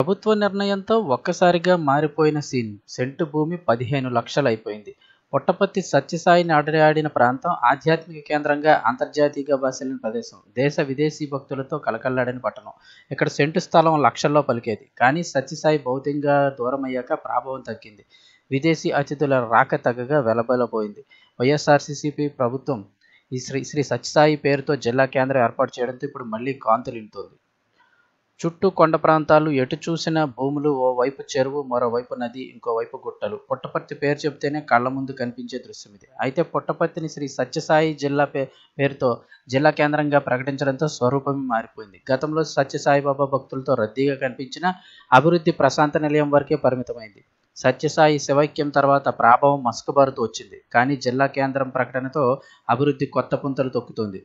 ప్రభుత్వ నిర్ణయంతో ఒక్కసారిగా మారిపోయిన సీన్ సెంటు భూమి పదిహేను లక్షలైపోయింది పుట్టపర్తి సత్యసాయి నాటయాడిన ప్రాంతం ఆధ్యాత్మిక కేంద్రంగా అంతర్జాతీయంగా బాసిల్లిన ప్రదేశం దేశ విదేశీ భక్తులతో కలకల్లాడిన పట్టణం ఇక్కడ సెంటు స్థలం లక్షల్లో పలికేది కానీ సత్యసాయి భౌతికంగా దూరమయ్యాక ప్రాభవం తగ్గింది విదేశీ అతిథుల రాక తగ్గగా వెలబెలబోయింది వైఎస్ఆర్సీసీపీ ప్రభుత్వం ఈ శ్రీ శ్రీ సత్యసాయి పేరుతో జిల్లా కేంద్రం ఏర్పాటు చేయడంతో ఇప్పుడు మళ్ళీ కాంతులింటుంది చుట్టూ కొండ ప్రాంతాలు ఎటు చూసిన భూములు ఓవైపు చెరువు మరోవైపు నది ఇంకోవైపు గుట్టలు పుట్టపర్తి పేరు చెబితేనే కళ్ళ ముందు కనిపించే దృశ్యం ఇది అయితే పుట్టపర్తిని శ్రీ సత్యసాయి జిల్లా పే పేరుతో జిల్లా కేంద్రంగా ప్రకటించడంతో స్వరూపమే మారిపోయింది గతంలో సత్యసాయిబాబా భక్తులతో రద్దీగా కనిపించిన అభివృద్ధి ప్రశాంత నిలయం వరకే పరిమితమైంది సత్యసాయి శివైక్యం తర్వాత ప్రాభవం మస్కబారుతూ వచ్చింది కానీ జిల్లా కేంద్రం ప్రకటనతో అభివృద్ధి కొత్త పుంతలు తొక్కుతుంది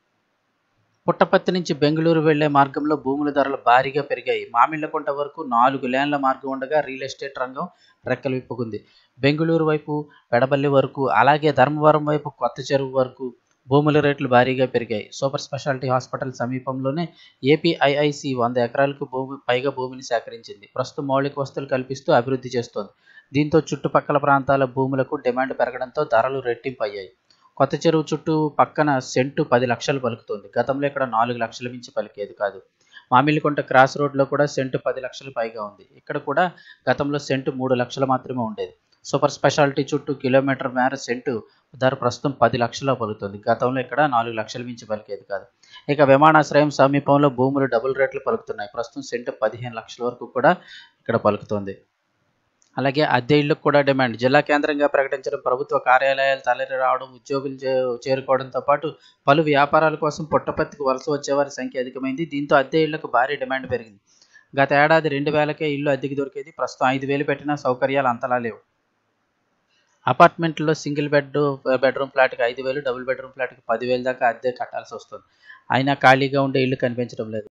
పుట్టపత్తి నుంచి బెంగళూరు వెళ్లే మార్గంలో భూముల ధరలు భారీగా పెరిగాయి మామిళ్లకుంట వరకు నాలుగు లేన్ల మార్గం ఉండగా రియల్ ఎస్టేట్ రంగం రెక్కలు విప్పుకుంది బెంగళూరు వైపు పెడబల్లి వరకు అలాగే ధర్మవరం వైపు కొత్త చెరువు వరకు భూముల రేట్లు భారీగా పెరిగాయి సూపర్ స్పెషాలిటీ హాస్పిటల్ సమీపంలోనే ఏపీఐఐసి వంద ఎకరాలకు భూమి పైగా భూమిని సేకరించింది ప్రస్తుతం మౌలిక వస్తువులు కల్పిస్తూ అభివృద్ధి చేస్తోంది దీంతో చుట్టుపక్కల ప్రాంతాల భూములకు డిమాండ్ పెరగడంతో ధరలు రెట్టింపు అయ్యాయి కొత్త చెరువు చుట్టూ పక్కన సెంటు పది లక్షలు పలుకుతుంది గతంలో ఇక్కడ నాలుగు లక్షల మించి పలికేది కాదు మామిలికొంట క్రాస్ రోడ్లో కూడా సెంటు పది లక్షలు పైగా ఉంది ఇక్కడ కూడా గతంలో సెంటు మూడు లక్షలు మాత్రమే ఉండేది సూపర్ స్పెషాలిటీ చుట్టూ కిలోమీటర్ మేర సెంటు ధర ప్రస్తుతం పది లక్షల్లో పలుకుతుంది గతంలో ఇక్కడ నాలుగు లక్షల మించి పలికేది కాదు ఇక విమానాశ్రయం సమీపంలో భూములు డబుల్ రేట్లు పలుకుతున్నాయి ప్రస్తుతం సెంటు పదిహేను లక్షల వరకు కూడా ఇక్కడ పలుకుతుంది అలాగే అద్దె ఇళ్లకు కూడా డిమాండ్ జిల్లా కేంద్రంగా ప్రకటించిన ప్రభుత్వ కార్యాలయాలు తలరి రావడం ఉద్యోగులు చేరుకోవడంతో పాటు పలు వ్యాపారాల కోసం పుట్టపత్తికి వలస వచ్చేవారి సంఖ్య అధికమైంది దీంతో అద్దె ఇళ్లకు భారీ డిమాండ్ పెరిగింది గత ఏడాది రెండు వేలకే ఇల్లు అద్దెకి దొరికేది ప్రస్తుతం ఐదు వేలు పెట్టినా సౌకర్యాలు అంతలా లేవు అపార్ట్మెంట్లో సింగిల్ బెడ్ బెడ్రూమ్ ఫ్లాట్కి ఐదు వేలు డబుల్ బెడ్రూమ్ ఫ్లాట్కి పదివేలు దాకా అద్దె కట్టాల్సి వస్తుంది అయినా ఖాళీగా ఉండే ఇల్లు కనిపించడం లేదు